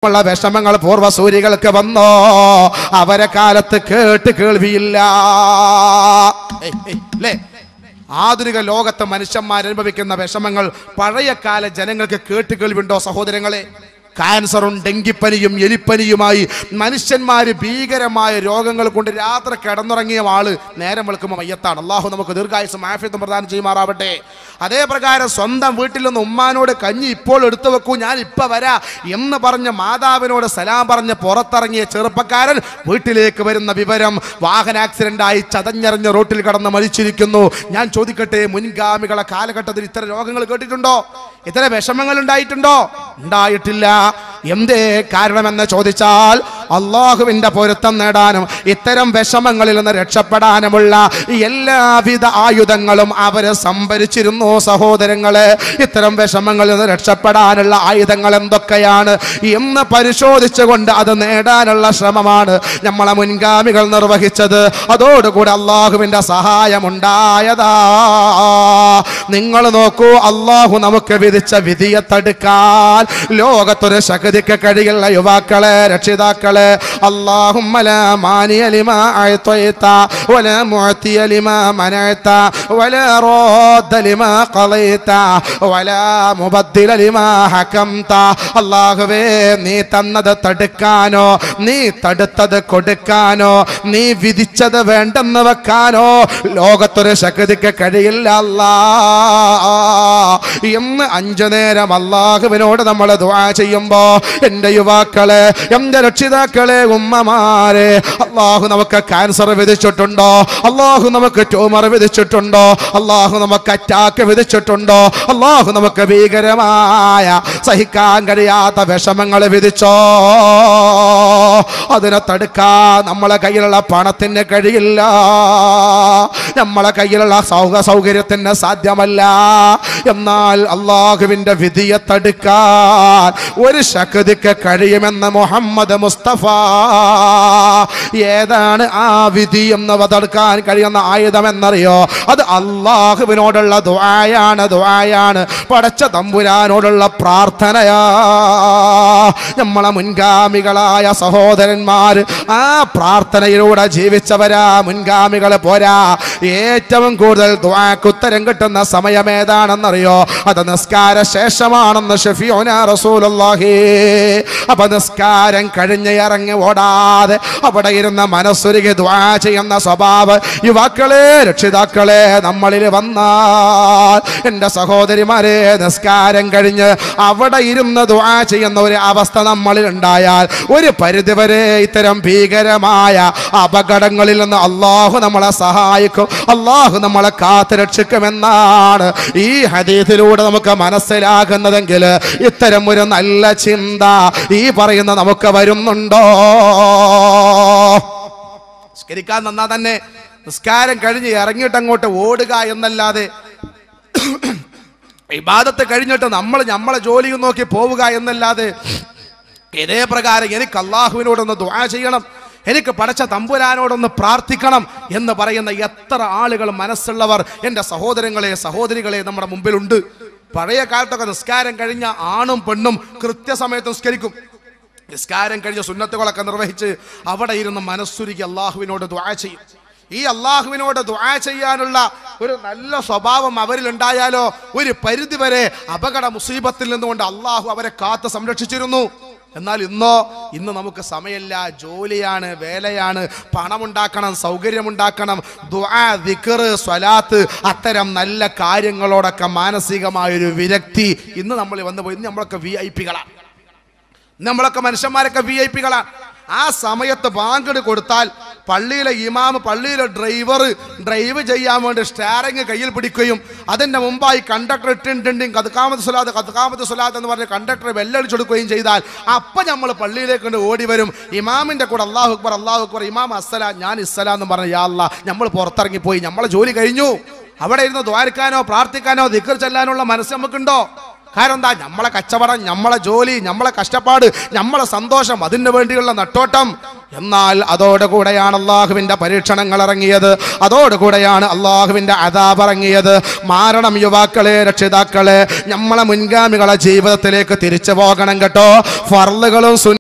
ഉള്ള വിഷമങ്ങൾ പൂർവ്വസൂരികൾക്ക് വന്നോ അവരെ കാലത്ത് കേട്ട് കേൾവിയില്ല ഏയ്, ഏയ്, ല്ലേ? ആധുനിക ലോകത്തെ മനുഷ്യന്മാർ അനുഭവിക്കുന്ന വിഷമങ്ങൾ പഴയകാല ജനങ്ങൾക്ക് കേട്ട് കേൾവിയുണ്ടോ സഹോദരങ്ങളെ ക്യാൻസറും ഡെങ്കിപ്പനിയും എലിപ്പനിയുമായി മനുഷ്യന്മാര് ഭീകരമായ രോഗങ്ങൾ കൊണ്ട് രാത്രി കിടന്നുറങ്ങിയ ആള് നേരം വെളുക്കുമ്പോൾ മയ്യത്താണ് അള്ളാഹു നമുക്ക് ദീർഘായുസും ആഫ്യത്തും പ്രദാനം ചെയ്യുമാറാവട്ടെ അതേ പ്രകാരം സ്വന്തം വീട്ടിൽ നിന്ന് ഉമ്മാനോട് കഞ്ഞി ഇപ്പോൾ എടുത്തു വെക്കൂ ഞാൻ ഇപ്പൊ വരാ എന്ന് പറഞ്ഞ മാതാവിനോട് സലാം പറഞ്ഞ് പുറത്തിറങ്ങിയ ചെറുപ്പക്കാരൻ വീട്ടിലേക്ക് വരുന്ന വിവരം വാഹന ആക്സിഡന്റ് ആയി ചതഞ്ഞറിഞ്ഞ റോട്ടിൽ കടന്ന് മരിച്ചിരിക്കുന്നു ഞാൻ ചോദിക്കട്ടെ മുൻഗാമികളെ കാലഘട്ടത്തിൽ ഇത്തരം രോഗങ്ങൾ കേട്ടിട്ടുണ്ടോ ഇത്തരം വിഷമങ്ങൾ ഉണ്ടായിട്ടുണ്ടോ ഉണ്ടായിട്ടില്ല എന്തേ കാരണമെന്ന് ചോദിച്ചാൽ അള്ളാഹുവിന്റെ പൊരുത്തം നേടാനും ഇത്തരം വിഷമങ്ങളിൽ നിന്ന് രക്ഷപ്പെടാനുമുള്ള എല്ലാവിധ ആയുധങ്ങളും അവര് സംഭരിച്ചിരുന്നു സഹോദരങ്ങളെ ഇത്തരം വിഷമങ്ങളിൽ നിന്ന് രക്ഷപ്പെടാനുള്ള ആയുധങ്ങൾ എന്തൊക്കെയാണ് എന്ന് പരിശോധിച്ചുകൊണ്ട് അത് നേടാനുള്ള ശ്രമമാണ് നമ്മളെ മുൻഗാമികൾ നിർവഹിച്ചത് അതോടുകൂടി അള്ളാഹുവിന്റെ സഹായമുണ്ടായതാ നിങ്ങൾ നോക്കൂ അള്ളാഹു നമുക്ക് വിധിച്ച വിധിയെ തടുക്കാൻ ലോകത്തൊരു ശക്തിക്ക് കഴിയുള്ള യുവാക്കളെ രക്ഷിതാക്കളെ അള്ളാഹും ولا معطي لما منعت ولا راد لما قضيت ولا مبدل لما حكمت അള്ളാഹുവേ നീ തന്നത് തടുക്കാനോ നീ തടുത്തത് കൊടുക്കാനോ നീ വിധിച്ചത് വേണ്ടെന്ന് വെക്കാനോ ലോകത്തൊരു ശക്തിക്ക് കഴിയില്ല അല്ലാ എന്ന് അഞ്ചു നേരം അള്ളാഹുവിനോട് നമ്മൾ ദുആ ചെയ്യുമ്പോ എൻ്റെ യുവാക്കളെ എൻ്റെ രക്ഷിതാക്കളെ ഉമ്മമാരെ അള്ളാഹു നമുക്ക് ക്യാൻസർ വിധിച്ചിട്ടുണ്ടോ അള്ളാഹു നമുക്ക് ട്യൂമർ വിധിച്ചിട്ടുണ്ടോ അള്ളാഹു നമുക്ക് അറ്റാക്ക് വിധിച്ചിട്ടുണ്ടോ അള്ളാഹു നമുക്ക് ഭീകരമായ സഹിക്കാൻ കഴിയാത്ത വിഷമങ്ങൾ വിധിച്ചോ അതിനെ തടുക്കാൻ നമ്മളെ കയ്യിലുള്ള പണത്തിന് കഴിയില്ല നമ്മളെ കയ്യിലുള്ള സൗക സൗകര്യത്തിന് സാധ്യമല്ല എന്നാൽ അള്ളാഹുവിന്റെ വിധിയെ തടുക്കാൻ ഒരു ശക്തിക്ക് കഴിയുമെന്ന് മുഹമ്മദ് മുസ്തഫ ഏതാണ് ആ വിധി എന്ന് തടുക്കാൻ കഴിയുന്ന ആയുധം എന്നറിയോ അത് അള്ളാഹുവിനോടുള്ള ദുആയാണ് ദുആയാണ് പടച്ച തമ്പുരാനോടുള്ള പ്രാർത്ഥനയാ നമ്മളെ മുൻഗാമികളായ സഹോദരന്മാർ ആ പ്രാർത്ഥനയിലൂടെ ജീവിച്ചവരാ മുൻഗാമികൾ പോരാ ഏറ്റവും കൂടുതൽ ദുആക്ക് ഉത്തരം കിട്ടുന്ന സമയം ഏതാണെന്നറിയോ അത് നിസ്കാര ശേഷമാണെന്ന് ഷഫിയോന റസൂലുള്ളാഹി അപ്പൊ നിസ്കാരം കഴിഞ്ഞ് ഇറങ്ങി ഓടാതെ അവിടെ ഇരുന്ന മനസ്സൊരുകി ദ്വാ ചെയ്യുന്ന സ്വഭാവം യുവാക്കളെ രക്ഷിതാക്കളെ നമ്മളിൽ വന്നാൽ എൻ്റെ സഹോദരിമാരെ നിസ്കാരം കഴിഞ്ഞ് അവിടെ ഇരുന്ന് ദ്വാ ചെയ്യുന്ന ഒരു അവസ്ഥ നമ്മളിൽ ഉണ്ടായാൽ ഒരു പരിധിവരെ ഇത്തരം ഭീകരമായ അപകടങ്ങളിൽ നിന്ന് അള്ളാഹു നമ്മളെ സഹായിക്കും അള്ളാഹു നമ്മളെ കാത്തു രക്ഷിക്കുമെന്നാണ് ഈ ഹദീസിലൂടെ നമുക്ക് മനസ്സിലാകുന്നതെങ്കിൽ ഇത്തരം ഒരു നല്ല ചിന്ത ഈ പറയുന്ന നമുക്ക് വരുന്നുണ്ടോ നിസ്കരിക്കാൻ നന്നാ തന്നെ നിസ്കാരം കഴിഞ്ഞ് ഇറങ്ങിയിട്ട് അങ്ങോട്ട് ഓടുക എന്നല്ലാതെ ഇബാദത്ത് കഴിഞ്ഞിട്ട് നമ്മൾ നമ്മളെ ജോലിയും നോക്കി പോവുക എന്നല്ലാതെ ഇതേ പ്രകാരം എനിക്ക് അള്ളാഹുവിനോടൊന്ന് ദുആ ചെയ്യണം എനിക്ക് പടച്ച തമ്പുരാനോടൊന്ന് പ്രാർത്ഥിക്കണം എന്ന് പറയുന്ന എത്ര ആളുകൾ മനസ്സുള്ളവർ എൻ്റെ സഹോദരങ്ങളെ സഹോദരികളെ നമ്മുടെ മുമ്പിലുണ്ട് പഴയ കാലത്തൊക്കെ നിസ്കാരം കഴിഞ്ഞ ആണും പെണ്ണും കൃത്യസമയത്ത് നിസ്കരിക്കും നിസ്കാരം കഴിഞ്ഞ സുന്നത്തുകളൊക്കെ നിർവഹിച്ച് അവിടെ ഇരുന്ന് മനസ്സുരുക്കി അള്ളാഹുവിനോട് ദുആ ചെയ്യും ഈ അള്ളാഹുവിനോട് ദുആ ചെയ്യാനുള്ള ഒരു നല്ല സ്വഭാവം അവരിൽ ഉണ്ടായാലോ ഒരു പരിധിവരെ അപകട മുസീബത്തിൽ നിന്നുകൊണ്ട് അള്ളാഹു അവരെ കാത്ത് സംരക്ഷിച്ചിരുന്നു എന്നാൽ ഇന്നോ ഇന്ന് നമുക്ക് സമയമില്ല ജോലിയാണ് വേലയാണ് പണമുണ്ടാക്കണം സൗകര്യമുണ്ടാക്കണം ദുആ ദിക്ർ സ്വലാത്ത് അത്തരം നല്ല കാര്യങ്ങളോടൊക്കെ മാനസികമായൊരു വിരക്തി ഇന്ന് നമ്മൾ വന്നു പോയി ഇന്ന് നമ്മളൊക്കെ വി ഐ പികളാണ് നമ്മളൊക്കെ മനുഷ്യന്മാരൊക്കെ വി ഐ പികളാണ് ആ സമയത്ത് ബാങ്ക് കൊടുത്താൽ പള്ളിയിലെ ഇമാമ് പള്ളിയിലെ ഡ്രൈവർ ഡ്രൈവ് ചെയ്യാൻ വേണ്ടി സ്റ്റാറിങ് കയ്യിൽ പിടിക്കുകയും അതിൻ്റെ മുമ്പായി കണ്ടക്ടർ ഇട്ടിട്ടുണ്ടെങ്കിൽ കതുക്കാമത്ത് സുലാത്ത് കതുക്കാമത്ത് സുലാത്ത് എന്ന് പറഞ്ഞ് കണ്ടക്ടർ വെല്ലടിച്ചെടുക്കുകയും ചെയ്താൽ അപ്പം നമ്മൾ പള്ളിയിലേക്ക് കൊണ്ട് ഓടി വരും ഇമാമിൻ്റെ കൂടെ അള്ളാഹു അക്ബർ അള്ളാഹു അക്ബർ ഇമാം അസ്സല ഞാൻ ഇസ്സല എന്ന് പറഞ്ഞ് യാ അല്ലാ നമ്മൾ പുറത്തിറങ്ങിപ്പോയി നമ്മളെ ജോലി കഴിഞ്ഞു അവിടെ ഇരുന്ന് ദ്വാരക്കാനോ പ്രാർത്ഥിക്കാനോ ദിക്കർ ചെല്ലാനുള്ള മനസ്സ് നമുക്കുണ്ടോ കാരണം എന്താ നമ്മളെ കച്ചവടം നമ്മളെ ജോലി നമ്മളെ കഷ്ടപ്പാട് നമ്മളെ സന്തോഷം അതിനു വേണ്ടിയുള്ള നട്ടോട്ടം എന്നാൽ അതോടുകൂടെയാണ് അള്ളാഹുവിന്റെ പരീക്ഷണങ്ങൾ ഇറങ്ങിയത് അതോടുകൂടെയാണ് അള്ളാഹുവിന്റെ അതാപ് ഇറങ്ങിയത് മാരണം യുവാക്കളെ രക്ഷിതാക്കളെ നമ്മളെ മുൻഗാമികളെ ജീവിതത്തിലേക്ക് തിരിച്ചു പോകണം കേട്ടോ ഫർളുകളും